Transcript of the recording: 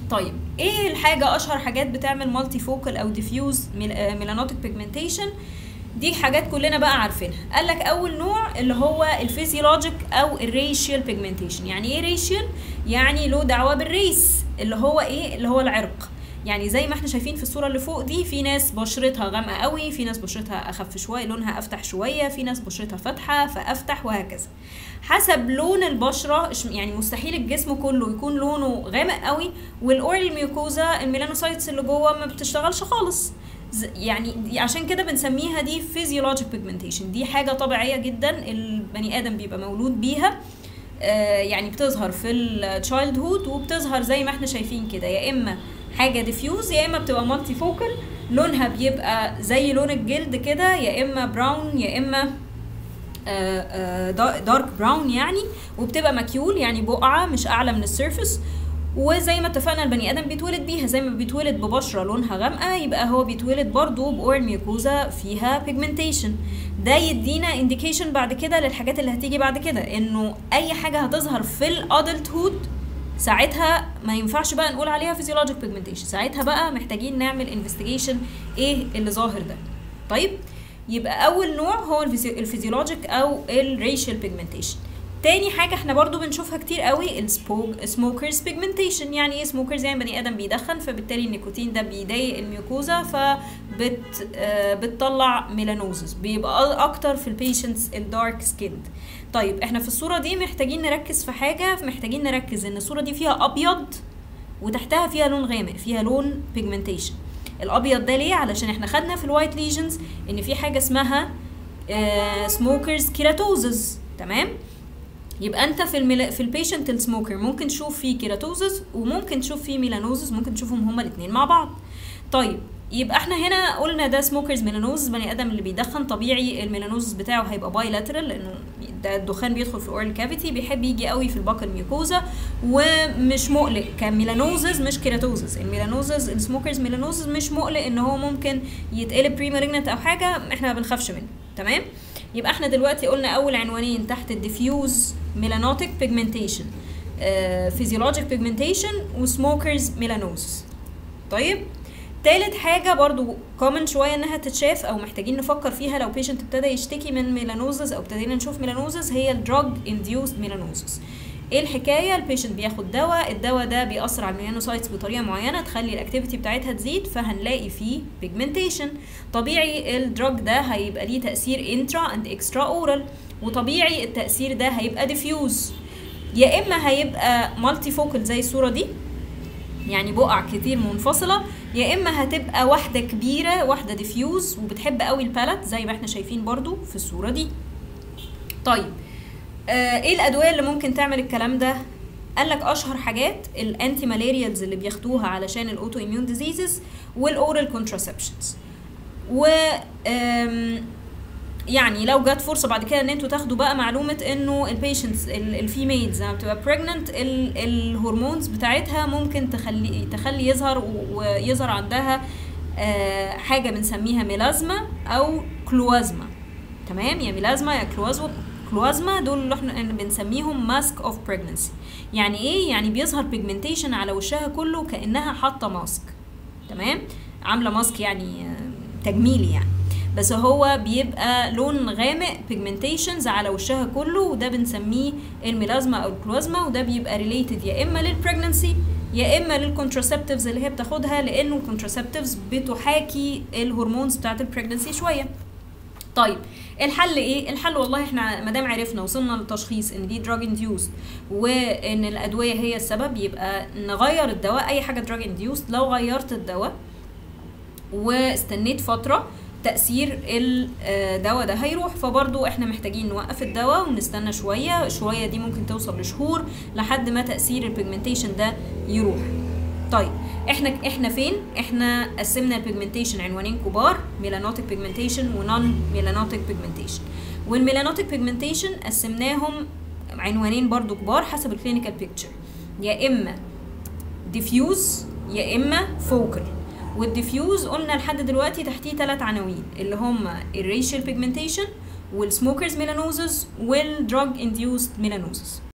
طيب ايه الحاجه اشهر حاجات بتعمل مالتي فوكال او ديفيوز ميلانوتيك بيجمنتيشن دي حاجات كلنا بقى عارفينها قال لك اول نوع اللي هو الفيزيولوجيك او الريشيال بيجمنتيشن يعني ايه ريشيال يعني له دعوه بالريس اللي هو ايه اللي هو العرق يعني زي ما احنا شايفين في الصوره اللي فوق دي في ناس بشرتها غامقه قوي في ناس بشرتها اخف شويه لونها افتح شويه في ناس بشرتها فاتحه فافتح وهكذا حسب لون البشره يعني مستحيل الجسم كله يكون لونه غامق قوي والاورال ميوكوزا الميلانوسايتس اللي جوه ما بتشتغلش خالص يعني عشان كده بنسميها دي فيزيولوجيك بيجمنتيشن دي حاجه طبيعيه جدا البني ادم بيبقى مولود بيها آه يعني بتظهر في التشايلد هود وبتظهر زي ما احنا شايفين كده يا اما حاجه ديفيوز يا اما بتبقى مالتي فوكال لونها بيبقى زي لون الجلد كده يا اما براون يا اما دارك براون يعني وبتبقى مكيول يعني بقعه مش اعلى من السيرفس وزي ما اتفقنا البني ادم بيتولد بيها زي ما بيتولد ببشره لونها غامقه يبقى هو بيتولد برضه باور ميوكوزا فيها بيجمنتيشن ده يدينا انديكيشن بعد كده للحاجات اللي هتيجي بعد كده انه اي حاجه هتظهر في الادلت هود ساعتها ما ينفعش بقى نقول عليها فيزيولوجيك بيجمنتيشن ساعتها بقى محتاجين نعمل انفستيجيشن ايه اللي ظاهر ده طيب يبقى اول نوع هو الفيزيولوجيك او الريشال بيجمنتيشن تاني حاجة احنا برضو بنشوفها كتير قوي السموكرز بيجمنتيشن يعني ايه سموكرز يعني بني ادم بيدخن فبالتالي النيكوتين ده بيضايق الميوكوزا فبت آه بتطلع ميلانوزس بيبقى اكتر في البيشنتس الدارك سكيند طيب احنا في الصورة دي محتاجين نركز في حاجة محتاجين نركز ان الصورة دي فيها ابيض وتحتها فيها لون غامق فيها لون بيجمنتيشن الابيض ده ليه علشان احنا خدنا في الوايت ليجنز ان في حاجة اسمها سموكرز كيراتوزز تمام يبقى انت في المل... في البيشنت السموكر ممكن تشوف فيه كيراتوزس وممكن تشوف فيه ميلانوزس ممكن تشوفهم هما الاثنين مع بعض طيب يبقى احنا هنا قلنا ده سموكرز ميلانوزس بني ادم اللي بيدخن طبيعي الميلانوزس بتاعه هيبقى باي لاترال لانه ده الدخان بيدخل في الاورال كافيتي بيحب يجي قوي في الباكل ميوكوزا ومش مقلق كميلانوزس مش كيراتوزس الميلانوزس السموكرز ميلانوزس مش مقلق ان هو ممكن يتقلب بري مالجنت او حاجه احنا ما بنخافش منه تمام يبقى احنا دلوقتي قلنا اول عنوانين تحت الديفيوز ميلانوتيك بيجمنتيشن فيزيولوجيك بيجمنتيشن وسموكرز ميلانوزس طيب تالت حاجة برضو كومن شوية انها تتشاف او محتاجين نفكر فيها لو بيشنت ابتدى يشتكي من ميلانوزس او ابتدينا نشوف ميلانوزس هي الدراج انديوسد ميلانوزس ايه الحكايه البيشنت بياخد دواء الدواء ده بيأثر على الميلانوسايتس بطريقه معينه تخلي الاكتيفيتي بتاعتها تزيد فهنلاقي فيه بيجمنتيشن طبيعي الدراج ده هيبقى ليه تاثير انترا اند اكسترا اورال وطبيعي التاثير ده هيبقى ديفيوز يا اما هيبقى مالتي فوكال زي الصوره دي يعني بقع كتير منفصله يا اما هتبقى واحده كبيره واحده ديفيوز وبتحب قوي البالات زي ما احنا شايفين برضو في الصوره دي طيب آه ايه الادويه اللي ممكن تعمل الكلام ده قال لك اشهر حاجات الانتي مالاريالز اللي بياخدوها علشان الاوتو اميون ديزيزز والاورال كونتراسبشنز و يعني لو جت فرصه بعد كده ان انتوا تاخدوا بقى معلومه انه البيشنتس الفيميلز لما بتبقى بريجننت الهرمونز بتاعتها ممكن تخلي تخلي يظهر ويظهر عندها آه حاجه بنسميها ميلازما او كلوازما تمام يا ميلازما يا كلوازما كلوازما دول اللي احنا بنسميهم ماسك اوف بريجنسي يعني ايه يعني بيظهر بيجمنتيشن على وشها كله كانها حاطه ماسك تمام عامله ماسك يعني تجميلي يعني بس هو بيبقى لون غامق بيجمنتيشنز على وشها كله وده بنسميه الميلازما او الكلوازما وده بيبقى ريليتد يا اما للبريجنسي يا اما للكونتراسبتيفز اللي هي بتاخدها لانه الكونتراسبتيفز بتحاكي الهرمونز بتاعت البريجنسي شويه طيب الحل ايه الحل والله احنا ما دام عرفنا وصلنا للتشخيص ان دي دراج انديوست وان الادويه هي السبب يبقى نغير الدواء اي حاجه دراج انديوست لو غيرت الدواء واستنيت فتره تاثير الدواء ده هيروح فبرضو احنا محتاجين نوقف الدواء ونستنى شويه شويه دي ممكن توصل لشهور لحد ما تاثير البيجمنتيشن ده يروح طيب احنا احنا فين احنا قسمنا البيجمنتيشن عنوانين كبار ميلانوتيك بيجمنتيشن ونون ميلانوتيك بيجمنتيشن والميلانوتيك بيجمنتيشن قسمناهم عنوانين برضو كبار حسب الكلينيكال بيكتشر يا اما ديفيوز يا اما فوكل والديفيوز قلنا لحد دلوقتي تحتيه ثلاث عناوين اللي هم الريشال بيجمنتيشن والسموكرز ميلانوزز والدراج انديوست ميلانوزز